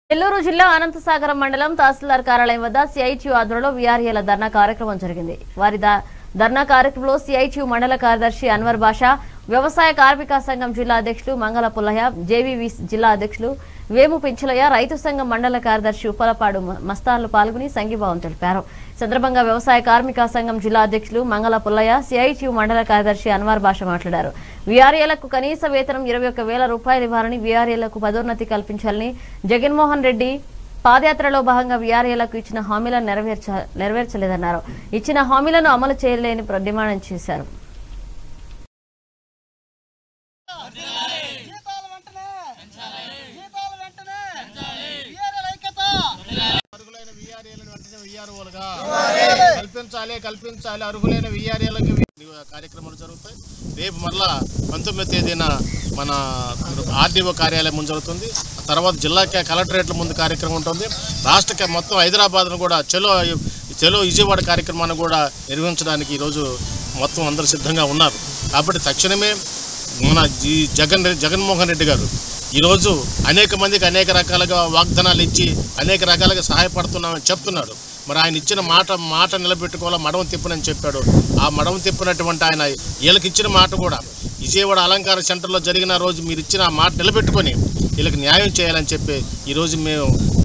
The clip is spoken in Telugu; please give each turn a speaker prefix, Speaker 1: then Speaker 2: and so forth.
Speaker 1: నెల్లూరు జిల్లా అనంతసాగరం మండలం తహసీల్దార్ కార్యాలయం వద్ద సిఐటియు ఆధ్వర్యంలో వీఆర్ఏల ధర్నా కార్యక్రమం జరిగింది వారి ద- ధర్నా కార్యక్రమంలో సిఐటియు మండల కార్యదర్శి అన్వర్ బాషా వ్యవసాయ కార్మిక సంఘం జిల్లా అధ్యక్షులు మంగళ పుల్లయ్య జేవీవి జిల్లా అధ్యక్షులు వేము పెంచలయ్య రైతు సంఘం మండల కార్యదర్శి ఉప్పలపాడు మ- మస్తాన్లు పాల్గొని సంఘీభావం తెలిపారు సందర్భంగా వ్యవసాయ కార్మిక సంఘం జిల్లా అధ్యక్షులు మంగళ పుల్లయ్య సిఐటియు మండల కార్యదర్శి అన్వర్ బాష మాట్లాడారు వీఆర్ఏలకు కనీస వేతనం ఇరవై ఒక్క వేల రూపాయలు ఇవ్వాలని వీఆర్ఏలకు పదోన్నతి కల్పించాలని జగన్మోహన్ రెడ్డి పాదయాత్రలో భాగంగా వీఆర్ఏలకు ఇచ్చిన హామీలను నెరవేర్చ నెరవేర్చలేదన్నారు ఇచ్చిన హామీలను అమలు చేయలేని ప్ర- డిమాండ్ చేశారు
Speaker 2: జీతాలు వెంటనే జీతాలు వెంటనే వీఆర్ఎల్ ఐక్యత
Speaker 3: అర్హులైన వీఆర్ఏలను వెంటనే వీఆర్ఓలుగా కల్పించాలి కల్పించాలి అర్హులైన వీఆర్ఏలకి కార్యక్రమాలు జరుగుతాయి రేపు మరలా పంతొమ్మిది తేదీన మన ఆర్డీఓ కార్యాలయం ముందు జరుగుతుంది ఆ తర్వాత జిల్లా క- కలెక్టరేట్ల ముందు కార్యక్రమం ఉంటుంది రాష్ట్ర క- మొత్తం హైదరాబాద్ను కూడా చలో చలో విజయవాడ కార్యక్రమాన్ని కూడా నిర్వహించడానికి ఈరోజు మొత్తం అందరూ సిద్ధంగా ఉన్నారు కాబట్టి తక్షణమే మన ఈ జగన్ రెడ్డి జగన్మోహన్ రెడ్డి గారు ఈరోజు అనేక మందికి అనేక రకాలుగా వాగ్దానాలు ఇచ్చి అనేక రకాలుగా సహాయపడుతున్నామని చెప్తున్నాడు మరి ఆయన ఇచ్చిన మాట మాట నిలబెట్టుకోవాలా మడవం తిప్పనని చెప్పాడు ఆ మడవం తిప్పినటువంటి ఆయన వీళ్ళకి ఇచ్చిన మాట కూడా విజయవాడ అలంకార సెంటర్లో జరిగిన రోజు మీరు ఇచ్చిన ఆ మాట నిలబెట్టుకొని వీళ్ళకి న్యాయం చేయాలని చెప్పి ఈరోజు మేము